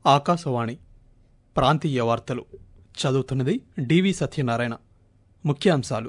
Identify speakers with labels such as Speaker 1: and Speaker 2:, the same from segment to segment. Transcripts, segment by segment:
Speaker 1: ఆకాశవాణి ప్రాంతీయ వార్తలు చదువుతున్నది డివి సత్యనారాయణ ముఖ్యాంశాలు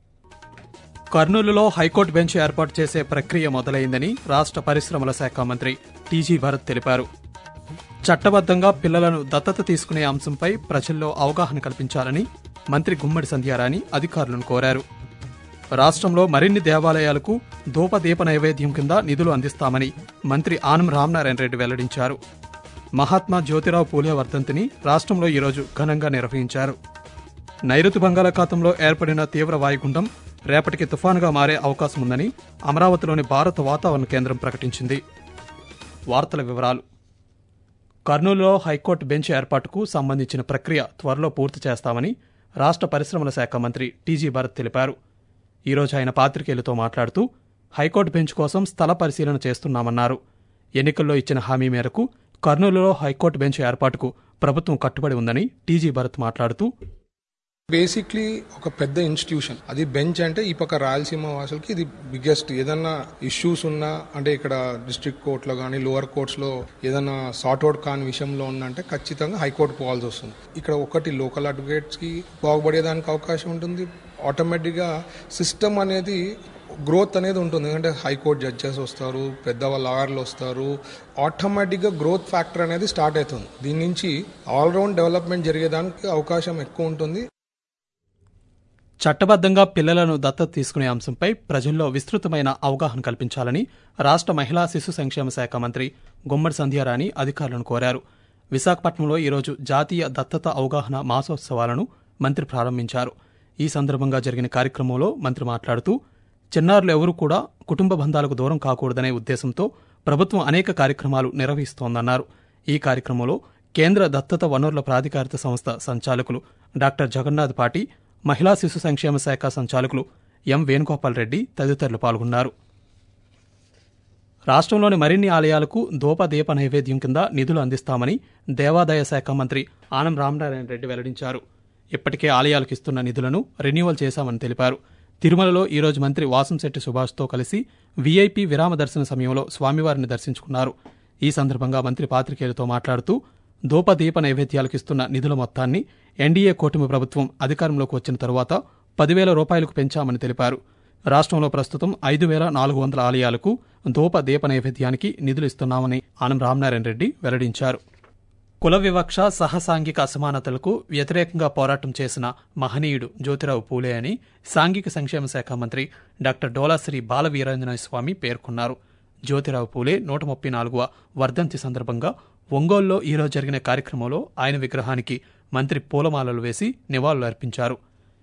Speaker 1: కర్నూలులో హైకోర్టు బెంచ్ ఏర్పాటు చేసే ప్రక్రియ మొదలైందని రాష్ట్ర పరిశ్రమల శాఖ మంత్రి టీజీ భరత్ తెలిపారు చట్టబద్దంగా పిల్లలను దత్తత తీసుకునే అంశంపై ప్రజల్లో అవగాహన కల్పించాలని మంత్రి గుమ్మడి సంధ్యారాణి అధికారులను కోరారు రాష్ట్రంలో మరిన్ని దేవాలయాలకు ధూపదీప నైవేద్యం కింద నిధులు అందిస్తామని మంత్రి ఆనం రామనారాయణ రెడ్డి వెల్లడించారు మహాత్మా జ్యోతిరావు పూలే వర్ధంతిని రాష్ట్రంలో ఈరోజు ఘనంగా నిర్వహించారు నైరుతి బంగాళాఖాతంలో ఏర్పడిన తీవ్ర వాయుగుండం రేపటికి తుఫానుగా మారే అవకాశం ఉందని అమరావతిలోని భారత వాతావరణ కేంద్రం ప్రకటించింది వార్తల వివరాలు కర్నూలులో హైకోర్టు బెంచ్ ఏర్పాటుకు సంబంధించిన ప్రక్రియ త్వరలో పూర్తి చేస్తామని రాష్ట్ర పరిశ్రమల శాఖ మంత్రి టీజీ భరత్ తెలిపారు ఈరోజు ఆయన పాత్రికేయులతో మాట్లాడుతూ హైకోర్టు బెంచ్ కోసం స్థల పరిశీలన చేస్తున్నామన్నారు ఎన్నికల్లో ఇచ్చిన హామీ మేరకు కర్నూలులో హైకోర్టు బెంచ్ ఏర్పాటుకు ప్రభుత్వం కట్టుబడి ఉందని టీజీ భరత్ మాట్లాడుతూ
Speaker 2: బేసిక్లీ ఒక పెద్ద ఇన్స్టిట్యూషన్ అది బెంచ్ అంటే ఈ పక్క రాయలసీమ వాసులకి ఇది బిగ్గెస్ట్ ఏదన్నా ఇష్యూస్ ఉన్నా అంటే ఇక్కడ డిస్ట్రిక్ట్ కోర్టులో కానీ లోవర్ కోర్ట్స్లో ఏదన్నా సార్ట్ అవుట్ కాని విషయంలో ఉందంటే ఖచ్చితంగా హైకోర్టు పోవాల్సి వస్తుంది ఇక్కడ ఒకటి లోకల్ అడ్వకేట్స్కి బాగుపడేదానికి అవకాశం ఉంటుంది ఆటోమేటిక్గా సిస్టమ్ అనేది గ్రోత్ అనేది ఉంటుంది ఎందుకంటే హైకోర్టు జడ్జెస్ వస్తారు పెద్ద లాయర్లు వస్తారు ఆటోమేటిక్గా గ్రోత్ ఫ్యాక్టర్ అనేది స్టార్ట్ అవుతుంది దీని నుంచి ఆల్రౌండ్ డెవలప్మెంట్ జరిగేదానికి అవకాశం ఎక్కువ ఉంటుంది
Speaker 1: చట్టబద్దంగా పిల్లలను దత్తత తీసుకునే అంశంపై ప్రజల్లో విస్తృతమైన అవగాహన కల్పించాలని రాష్ట్ర మహిళా శిశు సంక్షేమ శాఖ మంత్రి గుమ్మడి సంధ్యారాణి అధికారులను కోరారు విశాఖపట్నంలో ఈరోజు జాతీయ దత్తత అవగాహన మాసోత్సవాలను మంత్రి ప్రారంభించారు ఈ సందర్భంగా జరిగిన కార్యక్రమంలో మంత్రి మాట్లాడుతూ చిన్నారులు ఎవరూ కూడా కుటుంబ బంధాలకు దూరం కాకూడదనే ఉద్దేశంతో ప్రభుత్వం అనేక కార్యక్రమాలు నిర్వహిస్తోందన్నారు ఈ కార్యక్రమంలో కేంద్ర దత్తత వనరుల ప్రాధికారిత సంస్థ సంచాలకులు డాక్టర్ జగన్నాథ్ పాటి మహిళా శిశు సంక్షేమ శాఖ సంచాలకులు ఎం వేణుగోపాల్ రెడ్డి తదితరులు పాల్గొన్నారు రాష్ట్రంలోని మరిన్ని ఆలయాలకు దూపదీప నైవేద్యం కింద నిధులు అందిస్తామని దేవాదాయ శాఖ మంత్రి ఆనం రామనారాయణ రెడ్డి వెల్లడించారు ఇప్పటికే ఆలయాలకు ఇస్తున్న నిధులను రెన్యువల్ చేశామని తెలిపారు తిరుమలలో ఈరోజు మంత్రి వాసంశెట్టి సుభాష్తో కలిసి వీఐపీ విరామ దర్శన సమయంలో స్వామివారిని దర్శించుకున్నారు ఈ సందర్భంగా మంత్రి పాత్రికేయులతో మాట్లాడుతూ ధూపదీప నైవేద్యాలకు ఇస్తున్న నిధుల మొత్తాన్ని ఎన్డీఏ కూటమి ప్రభుత్వం అధికారంలోకి వచ్చిన తరువాత పదివేల రూపాయలకు పెంచామని తెలిపారు రాష్ట్రంలో ప్రస్తుతం ఐదు వేల నాలుగు వందల ఆలయాలకు ధూప దీప నైవేద్యానికి నిధులు ఇస్తున్నామని ఆనం రామనారాయణ రెడ్డి వెల్లడించారు కుల వివక్ష సహసాంఘిక అసమానతలకు వ్యతిరేకంగా పోరాటం చేసిన మహనీయుడు జ్యోతిరావు పూలే అని సాంఘిక సంక్షేమ శాఖ మంత్రి డాక్టర్ డోలాశ్రీ బాలవీరేంద్ర స్వామి పేర్కొన్నారు జ్యోతిరావు పూలే నూట ముప్పై నాలుగవ వర్ధంతి సందర్భంగా ఒంగోలులో ఈరోజు జరిగిన కార్యక్రమంలో ఆయన విగ్రహానికి మంత్రి పూలమాలలు వేసి నివాళులు అర్పించారు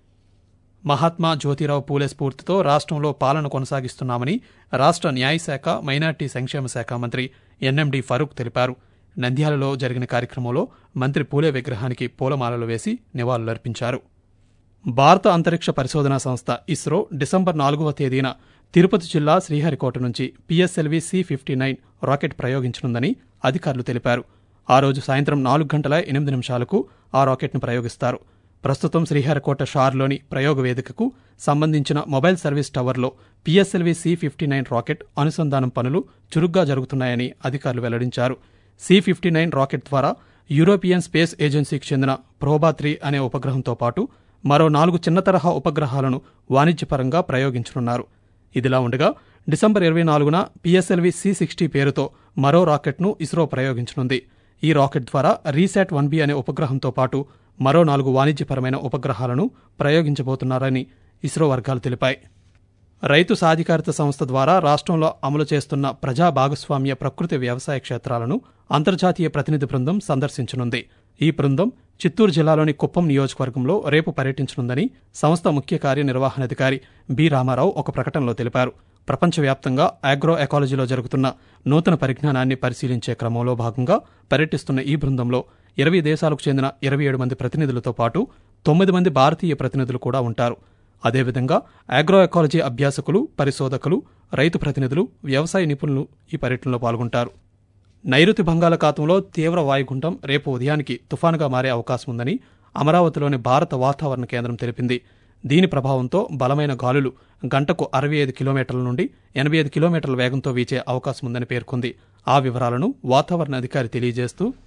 Speaker 1: మహాత్మా జ్యోతిరావు పూలే స్ఫూర్తితో రాష్ట్రంలో పాలన కొనసాగిస్తున్నామని రాష్ట్ర న్యాయశాఖ మైనార్టీ సంక్షేమ శాఖ మంత్రి ఎన్ఎండి ఫరూక్ తెలిపారు నంద్యాలలో జరిగిన కార్యక్రమంలో మంత్రి పూలే విగ్రహానికి పూలమాలలు వేసి నివాళులర్పించారు భారత అంతరిక్ష పరిశోధనా సంస్థ ఇస్రో డిసెంబర్ నాలుగవ తేదీన తిరుపతి జిల్లా శ్రీహరికోట నుంచి PSLV C fifty nine rocket ప్రయోగించనుందని అధికారులు తెలిపారు ఆ రోజు సాయంత్రం నాలుగు గంటల ఎనిమిది నిమిషాలకు ఆ రాకెట్ను ప్రయోగిస్తారు ప్రస్తుతం శ్రీహరికోట షార్లోని ప్రయోగ వేదికకు సంబంధించిన మొబైల్ సర్వీస్ టవర్లో PSLV C fifty nine rocket అనుసంధానం పనులు చురుగ్గా జరుగుతున్నాయని అధికారులు వెల్లడించారు సి ఫిఫ్టీ నైన్ రాకెట్ ద్వారా యూరోపియన్ స్పేస్ ఏజెన్సీకి చెందిన ప్రోబా త్రీ అనే ఉపగ్రహంతో పాటు మరో నాలుగు చిన్న తరహా ఉపగ్రహాలను వాణిజ్యపరంగా ప్రయోగించనున్నారు ఇదిలా ఉండగా డిసెంబర్ ఇరవై నాలుగున పిఎస్ఎల్వి సి సిక్స్టీ పేరుతో మరో రాకెట్ను ఇస్రో ప్రయోగించనుంది ఈ రాకెట్ ద్వారా రీశాట్ వన్ బి అనే ఉపగ్రహంతో పాటు మరో నాలుగు వాణిజ్యపరమైన ఉపగ్రహాలను ప్రయోగించబోతున్నారని ఇస్రో వర్గాలు తెలిపాయి రైతు సాధికారిత సంస్థ ద్వారా రాష్ట్రంలో అమలు చేస్తున్న ప్రజా భాగస్వామ్య ప్రకృతి వ్యవసాయ క్షేత్రాలను అంతర్జాతీయ ప్రతినిధి బృందం సందర్శించనుంది ఈ బృందం చిత్తూరు జిల్లాలోని కుప్పం నియోజకవర్గంలో రేపు పర్యటించనుందని సంస్థ ముఖ్య కార్యనిర్వహణాధికారి బి రామారావు ఒక ప్రకటనలో తెలిపారు ప్రపంచవ్యాప్తంగా ఆగ్రో ఎకాలజీలో జరుగుతున్న నూతన పరిజ్ఞానాన్ని పరిశీలించే క్రమంలో భాగంగా పర్యటిస్తున్న ఈ బృందంలో ఇరవై దేశాలకు చెందిన ఇరవై ఏడు మంది ప్రతినిధులతో పాటు తొమ్మిది మంది భారతీయ ప్రతినిధులు కూడా ఉంటారు అదేవిధంగా ఆగ్రో ఎకాలజీ అభ్యాసకులు పరిశోధకులు రైతు ప్రతినిధులు వ్యవసాయ నిపుణులు ఈ పర్యటనలో పాల్గొంటారు నైరుతి బంగాళాఖాతంలో తీవ్ర వాయుగుండం రేపు ఉదయానికి తుఫానుగా మారే అవకాశం ఉందని అమరావతిలోని భారత వాతావరణ కేంద్రం తెలిపింది దీని ప్రభావంతో బలమైన గాలులు గంటకు అరవై ఐదు కిలోమీటర్ల నుండి ఎనభై ఐదు కిలోమీటర్ల వేగంతో వీచే అవకాశం ఉందని పేర్కొంది ఆ వివరాలను వాతావరణ అధికారి తెలియజేస్తూ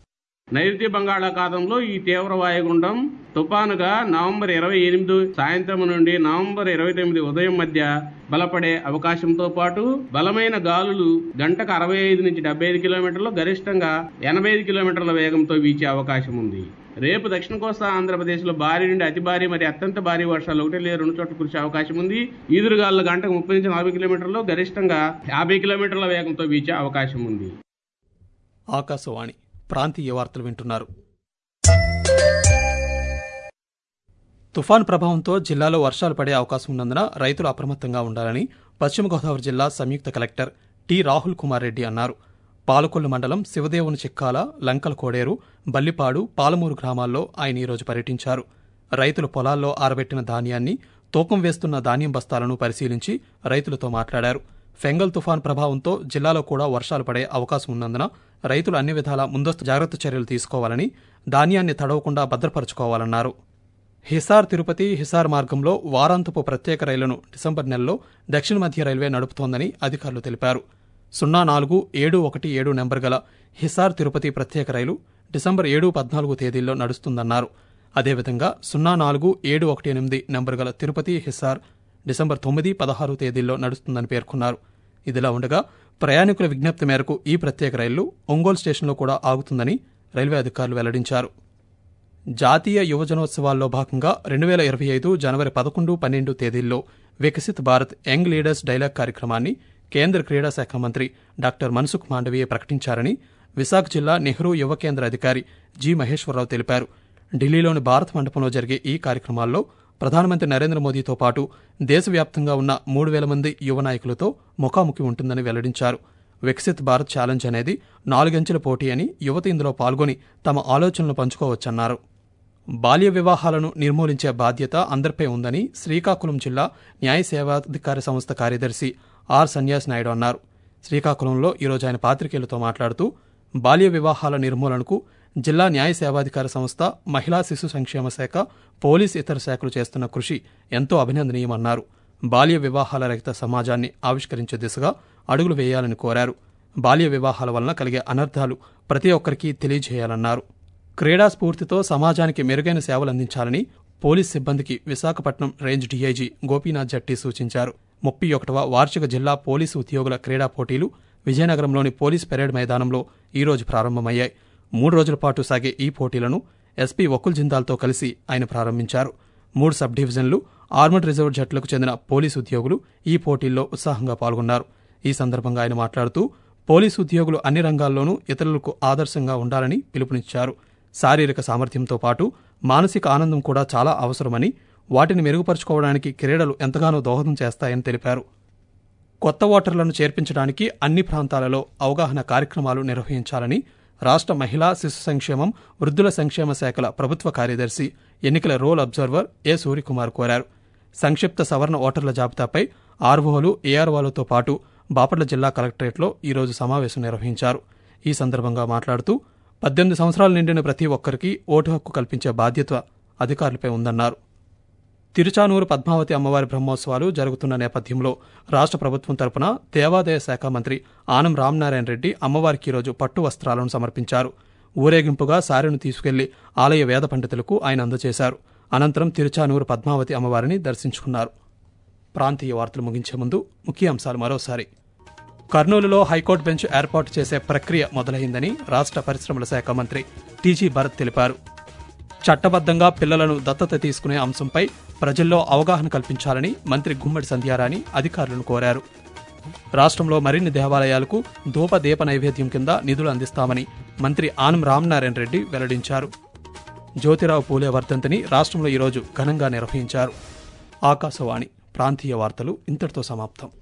Speaker 3: నైరుతి బంగాళాఖాతంలో ఈ తీవ్ర వాయుగుండం తుపానుగా నవంబర్ ఇరవై ఎనిమిది సాయంత్రం నుండి నవంబర్ ఇరవై తొమ్మిది ఉదయం మధ్య బలపడే అవకాశంతో పాటు బలమైన గాలులు గంటకు అరవై ఐదు నుంచి డెబ్బై ఐదు కిలోమీటర్లు గరిష్టంగా ఎనభై ఐదు కిలోమీటర్ల వేగంతో వీచే అవకాశం ఉంది రేపు దక్షిణ కోస్తా ఆంధ్రప్రదేశ్లో భారీ నుండి అతి భారీ మరియు అత్యంత భారీ వర్షాలు ఒకటి లేదా రెండు చోట్ల కురిసే అవకాశం ఉంది ఈదురుగాలు గంటకు ముప్పై నుంచి నలభై కిలోమీటర్లు గరిష్టంగా యాభై కిలోమీటర్ల వేగంతో వీచే అవకాశం ఉంది
Speaker 1: ఆకాశవాణి ప్రాంతీయ వార్తలు వింటున్నారు తుఫాన్ ప్రభావంతో జిల్లాలో వర్షాలు పడే అవకాశం ఉన్నందున రైతులు అప్రమత్తంగా ఉండాలని పశ్చిమ గోదావరి జిల్లా సంయుక్త కలెక్టర్ టి రాహుల్ కుమార్ రెడ్డి అన్నారు పాలకొల్లు మండలం శివదేవుని చిక్కాల లంకల కోడేరు బల్లిపాడు పాలమూరు గ్రామాల్లో ఆయన ఈరోజు పర్యటించారు రైతులు పొలాల్లో ఆరబెట్టిన ధాన్యాన్ని తూకం వేస్తున్న ధాన్యం బస్తాలను పరిశీలించి రైతులతో మాట్లాడారు ఫెంగల్ తుఫాన్ ప్రభావంతో జిల్లాలో కూడా వర్షాలు పడే అవకాశం ఉన్నందున రైతులు అన్ని విధాల ముందస్తు జాగ్రత్త చర్యలు తీసుకోవాలని ధాన్యాన్ని తడవకుండా భద్రపరచుకోవాలన్నారు హిసార్ తిరుపతి హిసార్ మార్గంలో వారాంతపు ప్రత్యేక రైలును డిసెంబర్ నెలలో దక్షిణ మధ్య రైల్వే నడుపుతోందని అధికారులు తెలిపారు సున్నా నాలుగు ఏడు ఒకటి ఏడు నెంబర్ గల హిసార్ తిరుపతి ప్రత్యేక రైలు డిసెంబర్ ఏడు పద్నాలుగు తేదీల్లో నడుస్తుందన్నారు అదేవిధంగా సున్నా నాలుగు ఏడు ఒకటి ఎనిమిది నెంబర్ గల తిరుపతి హిసార్ డిసెంబర్ తొమ్మిది పదహారు తేదీల్లో నడుస్తుందని పేర్కొన్నారు ఇదిలా ఉండగా ప్రయాణికుల విజ్ఞప్తి మేరకు ఈ ప్రత్యేక రైళ్లు ఒంగోలు స్టేషన్లో కూడా ఆగుతుందని రైల్వే అధికారులు వెల్లడించారు జాతీయ యువజనోత్సవాల్లో భాగంగా రెండు వేల ఇరవై ఐదు జనవరి పదకొండు పన్నెండు తేదీల్లో Viksit Bharat young leaders dialogue కార్యక్రమాన్ని కేంద్ర క్రీడా శాఖ మంత్రి డాక్టర్ మన్సుఖ్ మాండవీయ ప్రకటించారని విశాఖ జిల్లా నెహ్రూ యువ కేంద్ర అధికారి జి మహేశ్వరరావు తెలిపారు ఢిల్లీలోని భారత్ మండపంలో జరిగే ఈ కార్యక్రమాల్లో ప్రధానమంత్రి నరేంద్ర మోదీతో పాటు దేశవ్యాప్తంగా ఉన్న మూడు వేల మంది యువ నాయకులతో ముఖాముఖి ఉంటుందని వెల్లడించారు వికసిత్ భారత్ ఛాలెంజ్ అనేది నాలుగంచెల పోటీ అని యువత ఇందులో పాల్గొని తమ ఆలోచనలు పంచుకోవచ్చన్నారు బాల్య వివాహాలను నిర్మూలించే బాధ్యత అందరిపై ఉందని శ్రీకాకుళం జిల్లా న్యాయ సేవాధికార సంస్థ కార్యదర్శి ఆర్ సన్యాస్ నాయుడు అన్నారు శ్రీకాకుళంలో ఈరోజు ఆయన పాత్రికేయులతో మాట్లాడుతూ బాల్య వివాహాల నిర్మూలనకు జిల్లా న్యాయ సేవాధికార సంస్థ మహిళా శిశు సంక్షేమ శాఖ పోలీస్ ఇతర శాఖలు చేస్తున్న కృషి ఎంతో అభినందనీయమన్నారు బాల్య వివాహాల రహిత సమాజాన్ని ఆవిష్కరించే దిశగా అడుగులు వేయాలని కోరారు బాల్య వివాహాల వలన కలిగే అనర్థాలు ప్రతి ఒక్కరికి తెలియజేయాలన్నారు క్రీడా స్ఫూర్తితో సమాజానికి మెరుగైన సేవలు అందించాలని పోలీస్ సిబ్బందికి విశాఖపట్నం రేంజ్ డీఐజీ గోపీనాథ్ జట్టి సూచించారు ముప్పై ఒకటవ వార్షిక జిల్లా పోలీసు ఉద్యోగుల క్రీడా పోటీలు విజయనగరంలోని పోలీస్ పెరేడ్ మైదానంలో ఈరోజు ప్రారంభమయ్యాయి మూడు రోజుల పాటు సాగే ఈ పోటీలను ఎస్పీ వకుల్ జిందాల్తో కలిసి ఆయన ప్రారంభించారు మూడు సబ్ డివిజన్లు ఆర్మడ్ రిజర్వ్ జట్లకు చెందిన పోలీసు ఉద్యోగులు ఈ పోటీల్లో ఉత్సాహంగా పాల్గొన్నారు ఈ సందర్భంగా ఆయన మాట్లాడుతూ పోలీసు ఉద్యోగులు అన్ని రంగాల్లోనూ ఇతరులకు ఆదర్శంగా ఉండాలని పిలుపునిచ్చారు శారీరక సామర్థ్యంతో పాటు మానసిక ఆనందం కూడా చాలా అవసరమని వాటిని మెరుగుపరుచుకోవడానికి క్రీడలు ఎంతగానో దోహదం చేస్తాయని తెలిపారు కొత్త ఓటర్లను చేర్పించడానికి అన్ని ప్రాంతాలలో అవగాహన కార్యక్రమాలు నిర్వహించాలని రాష్ట్ర మహిళా శిశు సంక్షేమం వృద్ధుల సంక్షేమ శాఖల ప్రభుత్వ కార్యదర్శి ఎన్నికల రోల్ అబ్జర్వర్ ఏ సూర్యకుమార్ కోరారు సంక్షిప్త సవరణ ఓటర్ల జాబితాపై ఆర్వోలు ఏఆర్ఓలతో పాటు బాపట్ల జిల్లా కలెక్టరేట్లో ఈరోజు సమావేశం నిర్వహించారు ఈ సందర్భంగా మాట్లాడుతూ పద్దెనిమిది సంవత్సరాలు నిండిన ప్రతి ఒక్కరికి ఓటు హక్కు కల్పించే బాధ్యత అధికారులపై ఉందన్నారు తిరుచానూరు పద్మావతి అమ్మవారి బ్రహ్మోత్సవాలు జరుగుతున్న నేపథ్యంలో రాష్ట్ర ప్రభుత్వం తరపున దేవాదాయ శాఖ మంత్రి ఆనం రామనారాయణ రెడ్డి అమ్మవారికి ఈరోజు పట్టు వస్త్రాలను సమర్పించారు ఊరేగింపుగా సారెను తీసుకెళ్లి ఆలయ వేద పండితులకు ఆయన అందజేశారు అనంతరం తిరుచానూరు పద్మావతి అమ్మవారిని దర్శించుకున్నారు ప్రాంతీయ వార్తలు ముగించే ముందు ముఖ్య అంశాలు మరోసారి కర్నూలులో హైకోర్టు బెంచ్ ఏర్పాటు చేసే ప్రక్రియ మొదలైందని రాష్ట్ర పరిశ్రమల శాఖ మంత్రి టీజీ భరత్ తెలిపారు చట్టబద్దంగా పిల్లలను దత్తత తీసుకునే అంశంపై ప్రజల్లో అవగాహన కల్పించాలని మంత్రి గుమ్మడి సంధ్యారాణి అధికారులను కోరారు రాష్ట్రంలో మరిన్ని దేవాలయాలకు ధూప దీప నైవేద్యం కింద నిధులు అందిస్తామని మంత్రి ఆనం రామనారాయణ రెడ్డి వెల్లడించారు జ్యోతిరావు పూలే వర్ధంతిని రాష్ట్రంలో ఈరోజు ఘనంగా నిర్వహించారు ఆకాశవాణి ప్రాంతీయ వార్తలు ఇంతటితో సమాప్తం